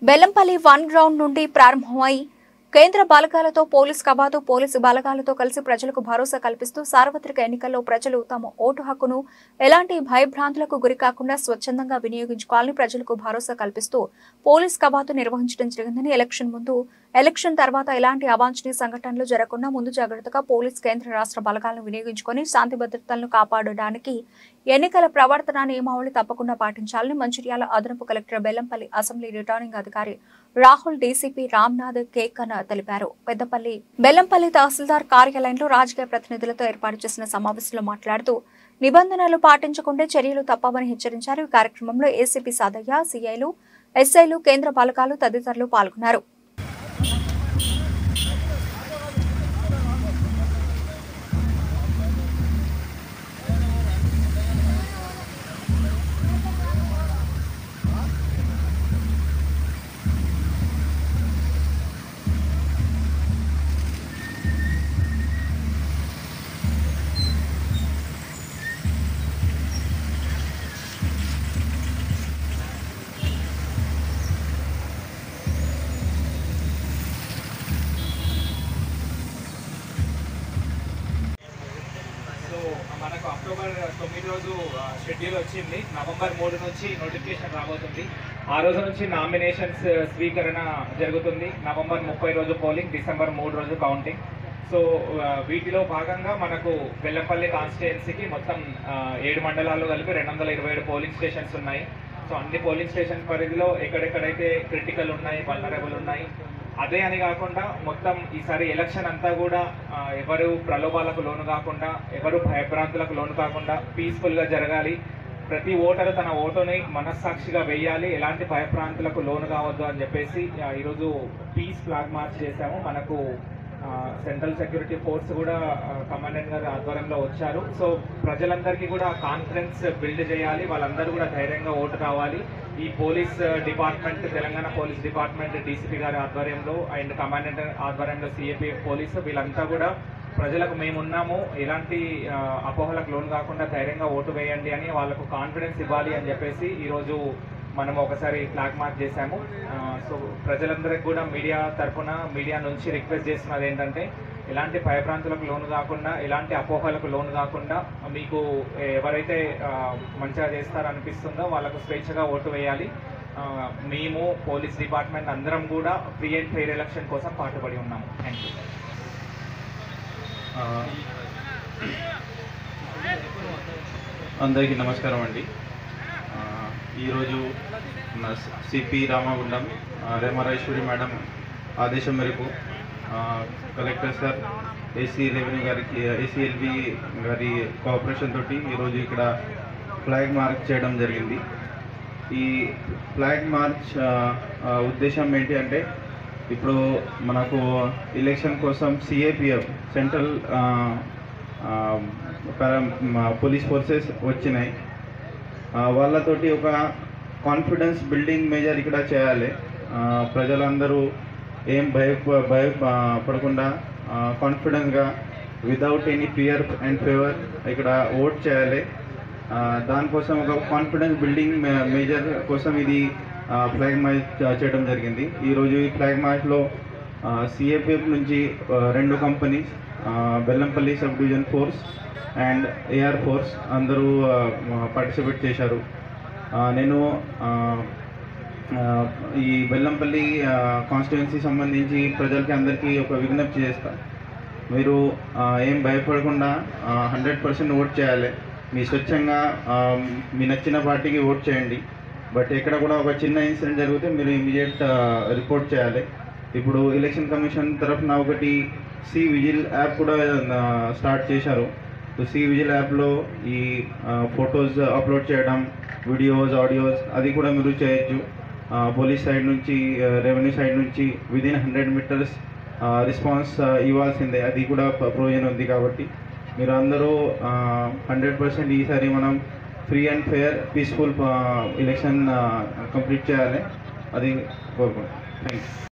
Bellampalli one ground నుండి ప్రారంభమై కేంద్ర బలగాలతో పోలీస్ కవాతు పోలీసు బలగాలతో కలిసి ప్రజలకు భరోసా కల్పిస్తూ సార్వత్రిక ఎన్నికల్లో ప్రజలు తమ ఓటు హక్కును ఎలాంటి భయభ్రాంతులకు గురి కాకుండా స్వచ్ఛందంగా వినియోగించుకోవాలని ప్రజలకు భరోసా కల్పిస్తూ పోలీస్ కవాతు నిర్వహించడం జరిగిందని ఎలక్షన్ ముందు ఎలక్షన్ తర్వాత ఎలాంటి అవాంఛనీయ సంఘటనలు జరగకుండా ముందు జాగ్రత్తగా పోలీస్ కేంద్ర రాష్ట్ర బలగాలను వినియోగించుకొని శాంతి భద్రతలను కాపాడడానికి ఎన్నికల ప్రవర్తన నియమావళి తప్పకుండా పాటించాలని మంచిర్యాల అదనపు కలెక్టర్ బెల్లంపల్లి అసెంబ్లీ రిటర్నింగ్ అధికారి రాహుల్ డీసీపీ రామ్నాథ్ కేకన్ తెలిపారు పెద్దపల్లి బెల్లంపల్లి తహసీల్దార్ కార్యాలయంలో రాజకీయ ప్రతినిధులతో ఏర్పాటు చేసిన సమావేశంలో మాట్లాడుతూ నిబంధనలు పాటించకుంటే చర్యలు తప్పవని హెచ్చరించారు ఈ కార్యక్రమంలో ఏసీపీ సాదయ్య సీఐలు ఎస్ఐలు కేంద్ర బలగాలు తదితరులు పాల్గొన్నారు సో మనకు అక్టోబర్ తొమ్మిది రోజు ఆ, షెడ్యూల్ వచ్చింది నవంబర్ మూడు నుంచి నోటిఫికేషన్ రాబోతుంది ఆ రోజు నుంచి నామినేషన్స్ స్వీకరణ జరుగుతుంది నవంబర్ ముప్పై రోజు పోలింగ్ డిసెంబర్ మూడు రోజు కౌంటింగ్ సో ఆ, వీటిలో భాగంగా మనకు బెల్లంపల్లి కాన్స్టిట్యుయెన్సీకి మొత్తం ఆ, ఏడు మండలాల్లో కలిపి రెండు వందల ఇరవై ఏడు పోలింగ్ స్టేషన్స్ ఉన్నాయి సో అన్ని పోలింగ్ స్టేషన్ పరిధిలో ఎక్కడెక్కడైతే క్రిటికల్ ఉన్నాయి వల్నరబుల్ ఉన్నాయి అదే అని కాకుండా మొత్తం ఈసారి ఎలక్షన్ అంతా కూడా ఆ, ఎవరు ప్రలోభాలకు లోను కాకుండా ఎవరు భయభ్రాంతులకు లోను కాకుండా పీస్ఫుల్గా జరగాలి ప్రతి ఓటరు తన ఓటుని మనస్సాక్షిగా వేయాలి ఎలాంటి భయభ్రాంతులకు లోను కావద్దు అని చెప్పేసి ఆ, ఈరోజు పీస్ ఫ్లాగ్ మార్చ్ చేశాము మనకు సెంట్రల్ సెక్యూరిటీ ఫోర్స్ కూడా కమాండెంట్ గారి ఆధ్వర్యంలో వచ్చారు సో ప్రజలందరికీ కూడా కాన్ఫిడెన్స్ బిల్డ్ చేయాలి వాళ్ళందరూ కూడా ధైర్యంగా ఓటు రావాలి ఈ police department Telangana police department DCP గారి ఆధ్వర్యంలో అండ్ కమాండెంట్ ఆధ్వర్యంలో సిఏపిఎఫ్ పోలీసు వీళ్ళంతా కూడా ప్రజలకు మేము ఉన్నాము ఎలాంటి ఆ, అపోహలకు లోన్ కాకుండా ధైర్యంగా ఓటు వేయండి అని వాళ్ళకు కాన్ఫిడెన్స్ ఇవ్వాలి అని చెప్పేసి ఈరోజు మనం ఒకసారి ఫ్లాగ్ మార్క్ చేశాము ఆ, సో ప్రజలందరికీ కూడా మీడియా తరఫున మీడియా నుంచి రిక్వెస్ట్ చేస్తున్నది ఏంటంటే ఎలాంటి భయభ్రాంతులకు లోను కాకుండా ఎలాంటి అపోహలకు లోను కాకుండా మీకు ఎవరైతే ఆ, మంచిగా చేస్తారనిపిస్తుందో వాళ్ళకు స్వేచ్ఛగా ఓటు వేయాలి ఆ, మేము పోలీస్ డిపార్ట్మెంట్ అందరం కూడా ఫ్రీ అండ్ ఫెయిర్ ఎలక్షన్ కోసం పాటుపడి ఉన్నాము థ్యాంక్ యూ ఆ, అందరికీ నమస్కారం అండి ఆ, ఈరోజు మన సిపి రామగుండం ఆ, రేమారాజేశ్వరి మేడం ఆదేశం మేరకు ఆ, కలెక్టర్ సార్ ఏసీ రెవెన్యూ గారికి ఏసీఎల్వి గారి కోఆపరేషన్ తోటి ఈరోజు ఇక్కడ ఫ్లాగ్ మార్క్ చేయడం జరిగింది ఈ ఫ్లాగ్ మార్చ్ ఆ, ఆ, ఉద్దేశం ఏంటి అంటే ఇప్పుడు మనకు ఎలక్షన్ కోసం సిఏపిఎఫ్ సెంట్రల్ ఆ, ఆ, పర- మా పోలీస్ ఫోర్సెస్ వచ్చినాయి ఆ, వాళ్ళతోటి ఒక కాన్ఫిడెన్స్ బిల్డింగ్ మేజర్ ఇక్కడ చేయాలి ఆ, ప్రజలందరూ ఏం భయ భయ పడకుండా కాన్ఫిడెన్స్గా without any fear and favour ఇక్కడ ఓట్ చేయాలి ఆ, దానికోసం ఒక కాన్ఫిడెన్స్ బిల్డింగ్ మేజర్ కోసం ఇది ఫ్లాగ్ మార్చ్ చేయడం జరిగింది ఈరోజు ఈ ఫ్లాగ్ మార్చ్లో సిఏపిఎఫ్ నుంచి ఆ, రెండు companies Bellampalli sub division force and AR force అందరూ పార్టిసిపేట్ చేశారు ఆ, నేను ఆ, ఆ, ఈ బెల్లంపల్లి కాన్స్టిట్యున్సీ సంబంధించి ప్రజలకి అందరికీ ఒక విజ్ఞప్తి చేస్తా మీరు ఆ, ఏం భయపడకుండా హండ్రెడ్ పర్సెంట్ ఓట్ చేయాలి మీ స్వచ్ఛంగా ఆ, మీ నచ్చిన పార్టీకి ఓట్ చేయండి బట్ ఎక్కడ కూడా ఒక చిన్న ఇన్సిడెంట్ జరిగితే మీరు ఇమీడియట్ రిపోర్ట్ చేయాలి ఇప్పుడు ఎలక్షన్ కమిషన్ తరఫున ఒకటి సి విజిల్ యాప్ కూడా స్టార్ట్ చేశారు సో సి విజిల్ యాప్లో ఈ ఫొటోస్ అప్లోడ్ చేయడం వీడియోస్ ఆడియోస్ అది కూడా మీరు చేయొచ్చు పోలీస్ సైడ్ నుంచి రెవెన్యూ సైడ్ నుంచి విదిన్ హండ్రెడ్ మీటర్స్ రెస్పాన్స్ ఇవ్వాల్సిందే అది కూడా ప్రయోజనం ఉంది కాబట్టి మీరు అందరూ హండ్రెడ్ పర్సెంట్ ఈసారి మనం free and fair peaceful election complete చేయాలి అది కోరుకుంటున్నాను థ్యాంక్ యూ